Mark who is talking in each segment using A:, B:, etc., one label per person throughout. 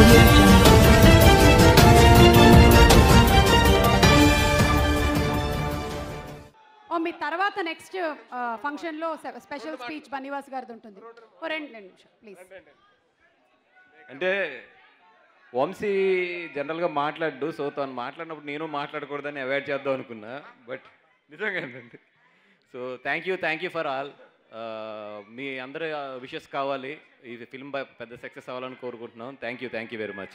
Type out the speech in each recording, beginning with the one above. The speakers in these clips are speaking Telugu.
A: audio jungle.
B: ఓ మీ తర్వాత నెక్స్ట్ ఫంక్షన్లో స్పెషల్ స్పీచ్ బన్నివాస్ గారిది ఉంటుంది ఓ రెండు రెండు నిమిషం ప్లీజ్
C: అంటే వంశీ జనరల్గా మాట్లాడు సో తను మాట్లాడినప్పుడు నేను మాట్లాడకూడదని అవాయిడ్ చేద్దాం అనుకున్నా బట్ నిజంగానండి so thank you thank you for all మీ అందరి విషెస్ కావాలి ఈ ఫిల్మ్ పెద్ద సక్సెస్ అవ్వాలని కోరుకుంటున్నాం thank you thank you very much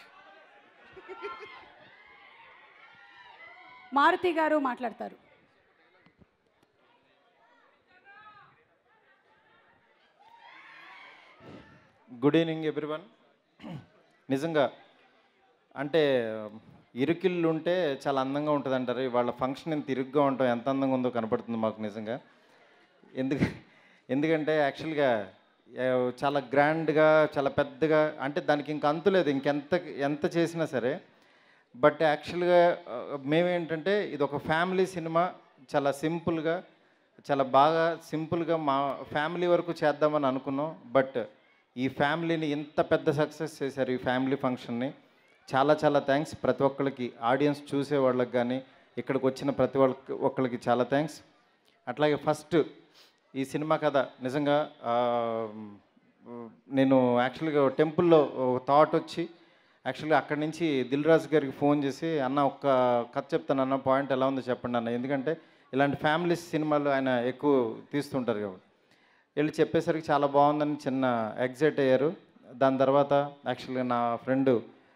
B: Maruthi garu మాట్లాడతారు
D: గుడ్ ఈవినింగ్ ఎవ్రీవన్ నిజంగా అంటే ఇరుకిళ్ళు ఉంటే చాలా అందంగా ఉంటుంది అంటారు వాళ్ళ ఫంక్షన్ ఇంత ఇరుగ్గా ఉంటాం ఎంత అందంగా ఉందో కనపడుతుంది మాకు నిజంగా ఎందుకు ఎందుకంటే యాక్చువల్గా ఆ, చాలా గ్రాండ్గా చాలా పెద్దగా అంటే దానికి ఇంక అంతు లేదు ఇంకెంత ఎంత చేసినా సరే బట్ యాక్చువల్గా ఆ, మేమేంటంటే ఇది ఒక ఫ్యామిలీ సినిమా చాలా సింపుల్గా చాలా బాగా సింపుల్గా మా ఫ్యామిలీ వరకు చేద్దామని అనుకున్నాం బట్ ఈ ఫ్యామిలీని ఇంత పెద్ద సక్సెస్ చేశారు ఈ ఫ్యామిలీ ఫంక్షన్ని చాలా చాలా థ్యాంక్స్ ప్రతి ఒక్కరికి ఆడియన్స్ చూసే వాళ్ళకి కానీ ఇక్కడికి వచ్చిన ప్రతి ఒక్క ఒక్కరికి చాలా థ్యాంక్స్ అట్లాగే ఫస్ట్ ఈ సినిమా కథ నిజంగా ఆ, నేను యాక్చువల్గా టెంపుల్లో థాట్ వచ్చి యాక్చువల్గా అక్కడి నుంచి దిల్ రాజు గారికి ఫోన్ చేసి అన్న ఒక్క కథ చెప్తాను అన్న పాయింట్ ఎలా ఉందో చెప్పండి అన్న ఎందుకంటే ఇలాంటి ఫ్యామిలీ సినిమాలు ఆయన ఎక్కువ తీస్తుంటారు కాబట్టి వెళ్ళి చెప్పేసరికి చాలా బాగుందని చిన్న ఎగ్జైట్ అయ్యారు దాని తర్వాత యాక్చువల్గా నా ఫ్రెండ్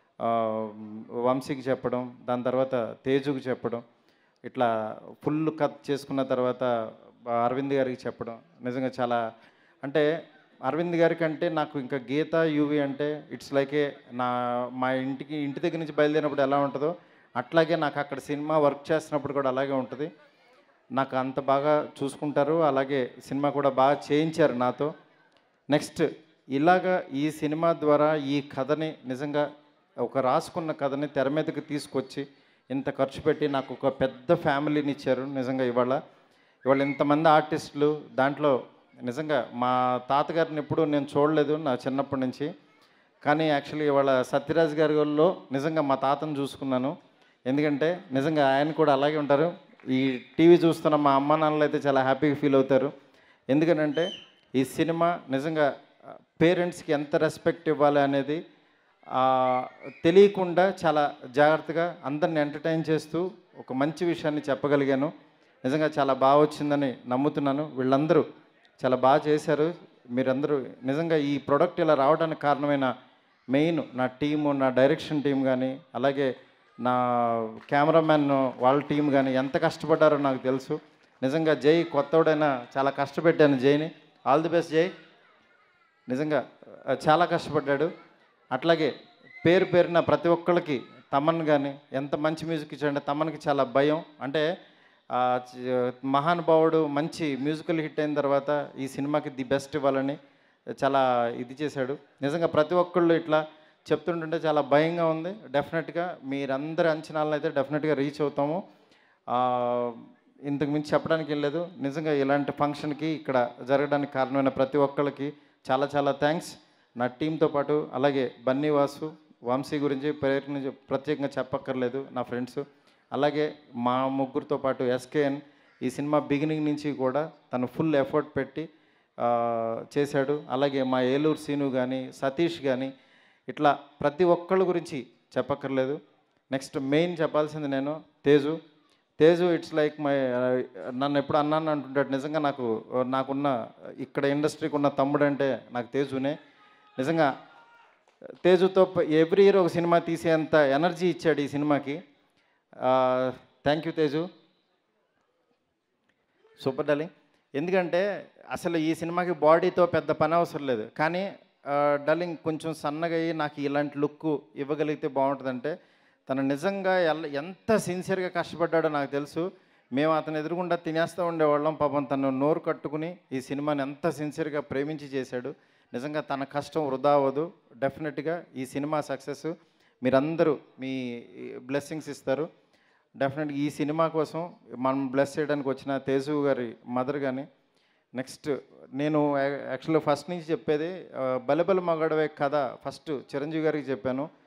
D: వంశీకి చెప్పడం దాని తర్వాత తేజుకి చెప్పడం ఇట్లా ఫుల్ కట్ చేసుకున్న తర్వాత అరవింద్ గారికి చెప్పడం నిజంగా చాలా అంటే అరవింద్ గారికి అంటే నాకు ఇంకా గీత యూవి అంటే ఇట్స్ లైక్ ఏ నా మా ఇంటికి ఇంటి దగ్గర నుంచి బయలుదేరినప్పుడు ఎలా ఉంటుందో అట్లాగే నాకు అక్కడ సినిమా వర్క్ చేస్తున్నప్పుడు కూడా అలాగే ఉంటుంది నాకు అంత బాగా చూసుకుంటారు అలాగే సినిమా కూడా బాగా చేయించారు నాతో నెక్స్ట్ ఇలాగా ఈ సినిమా ద్వారా ఈ కథని నిజంగా ఒక రాసుకున్న కథని తెర మీదకి తీసుకొచ్చి ఇంత ఖర్చు పెట్టి నాకు ఒక పెద్ద ఫ్యామిలీని ఇచ్చారు నిజంగా ఇవాళ ఇవాళ ఇంతమంది ఆర్టిస్టులు దాంట్లో నిజంగా మా తాతగారిని ఎప్పుడూ నేను చూడలేదు నా చిన్నప్పటి నుంచి కానీ యాక్చువల్లీ ఇవాళ సత్యరాజ్ గారిలో నిజంగా మా తాతను చూసుకున్నాను ఎందుకంటే నిజంగా ఆయన కూడా అలాగే ఉంటారు ఈ టీవీ చూస్తున్న మా అమ్మ నాన్నలు అయితే చాలా హ్యాపీగా ఫీల్ అవుతారు ఎందుకనంటే ఈ సినిమా నిజంగా పేరెంట్స్కి ఎంత రెస్పెక్ట్ ఇవ్వాలి అనేది ఆ, తెలియకుండా చాలా జాగ్రత్తగా అందరిని ఎంటర్టైన్ చేస్తూ ఒక మంచి విషయాన్ని చెప్పగలిగాను నిజంగా చాలా బాగా వచ్చిందని నమ్ముతున్నాను వీళ్ళందరూ చాలా బాగా చేశారు మీరందరూ నిజంగా ఈ ప్రోడక్ట్ ఇలా రావడానికి కారణమైన మెయిన్ నా టీము నా డైరెక్షన్ టీం కానీ అలాగే నా కెమెరామ్యాన్ వాళ్ళ టీం కానీ ఎంత కష్టపడ్డారో నాకు తెలుసు నిజంగా జై కొత్తోడైనా చాలా కష్టపెట్టాను జైని ఆల్ ది బెస్ట్ జై నిజంగా ఆ, చాలా కష్టపడ్డాడు అట్లాగే పేరు పేరున ప్రతి ఒక్కళ్ళకి తమన్ కానీ ఎంత మంచి మ్యూజిక్ ఇచ్చాడంటే తమన్కి చాలా భయం అంటే ఆ, చ- మహానుభావుడు మంచి మ్యూజికల్ హిట్ అయిన తర్వాత ఈ సినిమాకి ది బెస్ట్ ఇవ్వాలని చాలా ఇది చేశాడు నిజంగా ప్రతి ఒక్కళ్ళు ఇట్లా చెప్తుంటుంటే చాలా భయంగా ఉంది డెఫినెట్గా మీరందరి అంచనాలను అయితే డెఫినెట్గా రీచ్ అవుతాము ఆ, ఇంతకు మించి చెప్పడానికి ఏం లేదు నిజంగా ఇలాంటి ఫంక్షన్కి ఇక్కడ జరగడానికి కారణమైన ప్రతి ఒక్కళ్ళకి చాలా చాలా థ్యాంక్స్ నా టీంతో పాటు అలాగే బన్నీ వాసు వంశీ గురించి ప్రయత్నం ప్రత్యేకంగా చెప్పక్కర్లేదు నా ఫ్రెండ్స్ అలాగే మా ముగ్గురితో పాటు ఎస్కేఎన్ ఈ సినిమా బిగినింగ్ నుంచి కూడా తను ఫుల్ ఎఫర్ట్ పెట్టి ఆ, చేశాడు అలాగే మా ఏలూరు సీను కానీ సతీష్ కానీ ఇట్లా ప్రతి ఒక్కళ్ళ గురించి చెప్పక్కర్లేదు నెక్స్ట్ మెయిన్ చెప్పాల్సింది నేను Teju Teju it's like my నన్ను ఎప్పుడు అన్నాను అంటుంటాడు నిజంగా నాకు నాకున్న ఇక్కడ ఇండస్ట్రీకి ఉన్న తమ్ముడు అంటే నాకు తేజునే నిజంగా తేజుతో ఎవ్రీ ఇయర్ ఒక సినిమా తీసేంత ఎనర్జీ ఇచ్చాడు ఈ సినిమాకి thank you Teju super darling ఎందుకంటే అసలు ఈ సినిమాకి బాడీతో పెద్ద పని అవసరం లేదు కానీ ఆ, డార్లింగ్ కొంచెం సన్నగా అయ్యి నాకు ఇలాంటి లుక్ ఇవ్వగలిగితే బాగుంటుందంటే తను నిజంగా ఎల్ ఎంత సిన్సియర్గా కష్టపడ్డాడో నాకు తెలుసు మేము అతను ఎదురుగుండా తినేస్తూ ఉండేవాళ్ళం పాపం తను నోరు కట్టుకుని ఈ సినిమాని ఎంత సిన్సియర్గా ప్రేమించి చేశాడు నిజంగా తన కష్టం వృధా అవ్వదు డెఫినెట్గా ఈ సినిమా సక్సెస్ మీరందరూ మీ బ్లెస్సింగ్స్ ఇస్తారు డెఫినెట్గా ఈ సినిమా కోసం మనం బ్లెస్ చేయడానికి వచ్చిన తేజు గారి మదర్ కానీ నెక్స్ట్ నేను యాక్చువల్గా ఫస్ట్ నుంచి చెప్పేది ఆ, బలబల మగడవే కథ ఫస్ట్ చిరంజీవి గారికి చెప్పాను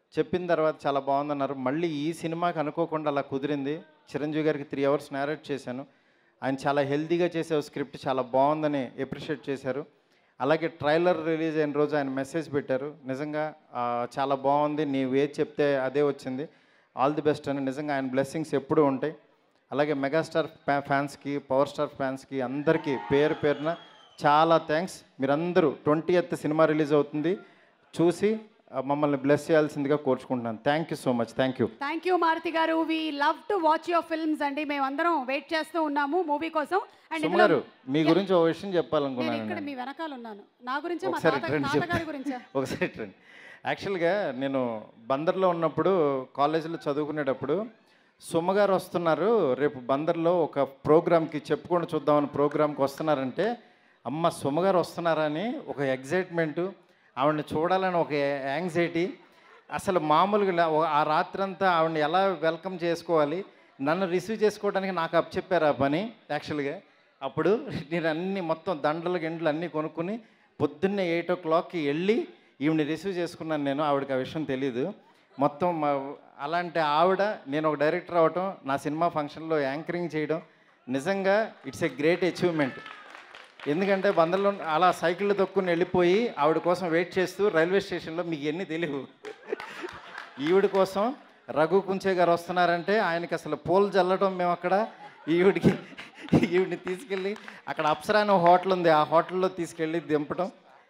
D: చెప్పిన తర్వాత చాలా బాగుందన్నారు మళ్ళీ ఈ సినిమాకి అనుకోకుండా అలా కుదిరింది చిరంజీవి గారికి త్రీ అవర్స్ నేరేట్ చేశాను ఆయన చాలా హెల్తీగా చేసే స్క్రిప్ట్ చాలా బాగుందని ఎప్రిషియేట్ చేశారు అలాగే ట్రైలర్ రిలీజ్ అయిన రోజు ఆయన మెసేజ్ పెట్టారు నిజంగా ఆ, చాలా బాగుంది నీవు ఏది చెప్తే అదే వచ్చింది ఆల్ ది బెస్ట్ అని నిజంగా ఆయన బ్లెస్సింగ్స్ ఎప్పుడూ ఉంటాయి అలాగే మెగాస్టార్ ఫ్యా- ఫ్యాన్స్కి పవర్ స్టార్ ఫ్యాన్స్కి అందరికీ పేరు పేరున చాలా థ్యాంక్స్ మీరందరూ ట్వంటీ ఎత్ సినిమా రిలీజ్ అవుతుంది చూసి ఆ, మమ్మల్ని బ్లెస్ చేయాల్సిందిగా కోరుచుకుంటున్నాను thank you so much thank you
B: thank you Maruthi garu we love to watch your films అండి మేమందరం వెయిట్ చేస్తూ ఉన్నాము మూవీ కోసం అండ్
D: సుమ గారు మీ గురించి ఒక విషయం
B: నేను
D: చెప్పాలనుకున్నాను
B: ఇక్కడ మీ వెనకాల ఉన్నాను నా గురించే మా
D: ఒకసారి
B: తాత
D: రండి
B: తాతగారి
D: చెప్పు.
B: గురించా
D: ఒకసారి రండి యాక్చువల్గా నేను బందర్లో ఉన్నప్పుడు కాలేజీలో చదువుకునేటప్పుడు సుమ్మగారు వస్తున్నారు రేపు బందర్లో ఒక ప్రోగ్రామ్కి చెప్పుకొని చూద్దామని ప్రోగ్రామ్కి వస్తున్నారంటే అమ్మ సుమ్మగారు వస్తున్నారా అని ఒక ఎగ్జైట్మెంటు ఆవిడని చూడాలని ఒక యాంగ్జైటీ అసలు మామూలుగా లే- ఓ- ఆ రాత్రంతా ఆవిడని ఎలా వెల్కమ్ చేసుకోవాలి నన్ను రిసీవ్ చేసుకోవడానికి నాకు అప్ చెప్పారు ఆ పని యాక్చువల్గా అప్పుడు నేను అన్ని మొత్తం దండలు గిండలు అన్నీ కొనుక్కుని పొద్దున్నే ఎయిట్ ఓ క్లాక్కి వెళ్ళి ఈవిని రిసీవ్ చేసుకున్నాను నేను ఆవిడకి ఆ విషయం తెలీదు మొత్తం మా- అలాంటి ఆవిడ నేను ఒక డైరెక్టర్ అవ్వటం నా సినిమా ఫంక్షన్లో యాంకరింగ్ చేయడం నిజంగా ఇట్స్ ఎ గ్రేట్ అచీవ్మెంట్ ఎందుకంటే బందర్లో అలా సైకిళ్ళు తొక్కుని వెళ్ళిపోయి ఆవిడ కోసం వెయిట్ చేస్తూ రైల్వే స్టేషన్లో మీకు ఎన్ని తెలియవు ఈవిడ కోసం రఘు కుంచే గారు వస్తున్నారంటే ఆయనకి అసలు పూలు జల్లడం మేము అక్కడ ఈవిడికి ఈవిడిని తీసుకెళ్ళి అక్కడ అప్సరా అనే హోటల్ ఉంది ఆ హోటల్లో తీసుకెళ్ళి దింపడం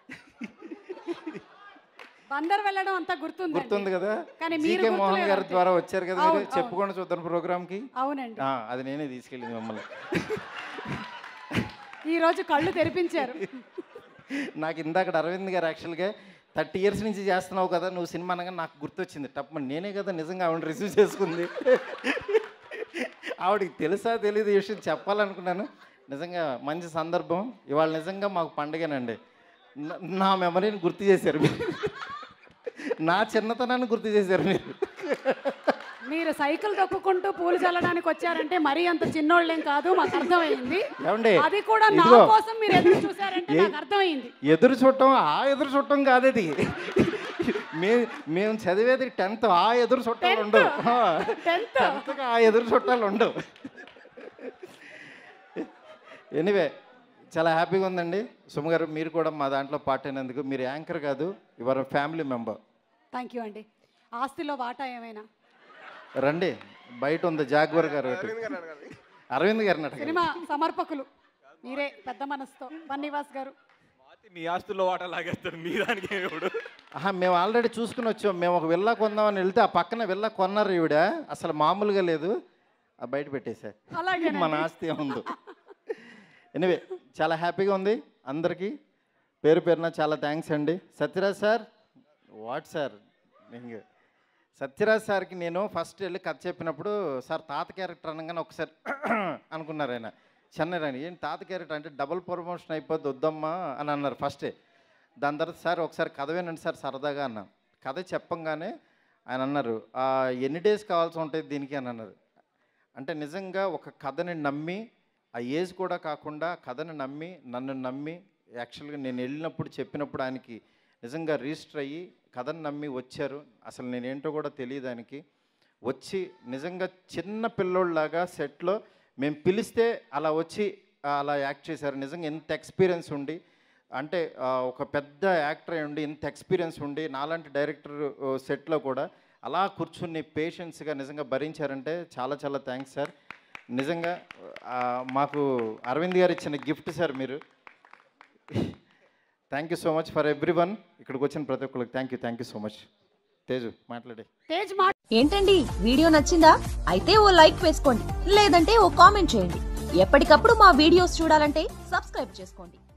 B: బందర్ వెళ్ళడం అంతా గుర్తుంది
D: గుర్తుంది కదా
B: కానీ మీరు
D: జీకే మోహన్ గారి
B: గుర్తులేదంటే.
D: ద్వారా వచ్చారు కదా
B: అవును,
D: మీరు
B: అవును.
D: చెప్పుకొని చూద్దాం ప్రోగ్రామ్కి
B: అవునండి
D: అది నేనే తీసుకెళ్ళింది మమ్మల్ని
B: ఈ రోజు కళ్ళు తెరిపించారు
D: నాకు ఇందాక అరవింద్ గారు యాక్చువల్గా థర్టీ ఇయర్స్ నుంచి చేస్తున్నావు కదా నువ్వు సినిమా అనగా నాకు గుర్తొచ్చింది టప్ నేనే కదా నిజంగా ఆవిడ రిసీవ్ చేసుకుంది ఆవిడకి తెలుసా తెలియదు ఈ విషయం చెప్పాలనుకున్నాను నిజంగా మంచి సందర్భం ఇవాళ నిజంగా మాకు పండుగనండి నా- నా మెమరీని గుర్తు చేశారు మీరు నా చిన్నతనాన్ని గుర్తు చేశారు మీరు
B: మీరు సైకిల్ తొక్కుకుంటూ పూలు చల్లడానికి వచ్చారంటే మరీ అంత చిన్నోళ్ళేం కాదు మాకు అర్థమైంది
D: ఏమండి
B: అది కూడా నా
D: ఇదిగో.
B: కోసం మీరు ఎదురు చూసారంటే నాకు అర్థమైంది
D: ఎదురు చుట్టం ఆ ఎదురు చుట్టం కాదు అది మే మేము చదివేది టెన్త్ ఆ ఎదురు చుట్టాలు ఉండవు
B: టెన్త్
D: టెన్త్కి ఆ ఎదురు చుట్టాలు ఉండవు ఎనీవే చాలా హ్యాపీగా ఉందండి సుమ గారు మీరు కూడా మా దాంట్లో పార్ట్ అయినందుకు మీరు యాంకర్ కాదు your family member
B: thank you అండి ఆస్తిలో వాటా ఏమైనా
D: రండి బయట ఉంది జాగ్వర్ గారు ఒకటి. అరవింద్ గారిని అడగండి.
B: సినిమా సమర్పకులు మీరే పెద్ద మనసుతో పన్నివాస్ గారు
C: మాతి మీ ఆస్తుల్లో వాటా లాగేస్తాడు మీ దానికి ఇప్పుడు
D: ఆహా మేము ఆల్రెడీ చూసుకుని వచ్చాం మేము ఒక విల్లా కొందామని వెళ్తే ఆ పక్కన విల్లా కొన్నారు ఈవిడ అసలు మామూలుగా లేదు ఆ బయట పెట్టేశారు
B: అలాగే
D: మన ఆస్తి ఏముందో ఎనివే చాలా హ్యాపీగా ఉంది అందరికీ పేరు పేరున చాలా థ్యాంక్స్ అండి సత్యరాజ్ సార్ వాట్ సార్ ఇంక సత్యరాజ్ సార్కి నేను ఫస్ట్ వెళ్ళి కథ చెప్పినప్పుడు సార్ తాత క్యారెక్టర్ అనగానే ఒకసారి అనుకున్నారు ఆయన చెన్నై రాని ఏం తాత క్యారెక్టర్ అంటే డబుల్ ప్రమోషన్ అయిపోద్ది వద్దమ్మా అని అన్నారు ఫస్టే దాని తర్వాత సార్ ఒకసారి కథ వినండి సార్ సరదాగా అన్నా కథ చెప్పంగానే ఆయన అన్నారు "ఆ, ఎన్ని డేస్ కావాల్సి ఉంటుంది దీనికి అని అన్నారు అంటే నిజంగా ఒక కథని నమ్మి ఆ ఏజ్ కూడా కాకుండా కథని నమ్మి నన్ను నమ్మి యాక్చువల్గా నేను వెళ్ళినప్పుడు చెప్పినప్పుడు ఆయనకి నిజంగా రిజిస్టర్ అయ్యి కథను నమ్మి వచ్చారు అసలు నేనేంటో కూడా తెలియదు ఆయనకి వచ్చి నిజంగా చిన్న పిల్లోళ్ళలాగా సెట్లో మేము పిలిస్తే అలా వచ్చి ఆ, అలా యాక్ట్ చేశారు నిజంగా ఎంత ఎక్స్పీరియన్స్ ఉండి అంటే ఆ, ఒక పెద్ద యాక్టర్ అయి ఉండి ఇంత ఎక్స్పీరియన్స్ ఉండి నాలాంటి డైరెక్టర్ సెట్లో కూడా అలా కూర్చుని పేషెన్స్గా నిజంగా భరించారంటే చాలా చాలా థ్యాంక్స్ సార్ నిజంగా ఆ, మాకు అరవింద్ గారు ఇచ్చిన గిఫ్ట్ సార్ మీరు thank you so much for everyone ఇక్కడికి వచ్చిన ప్రతి ఒక్కరికి thank you thank you so much Teju మాట్లాడే
B: తేజ్ మా
A: ఏంటండి వీడియో నచ్చిందా అయితే ఓ లైక్ వేసుకోండి లేదంటే ఓ కామెంట్ చేయండి ఎప్పటికప్పుడు మా వీడియోస్ చూడాలంటే సబ్స్క్రైబ్ చేసుకోండి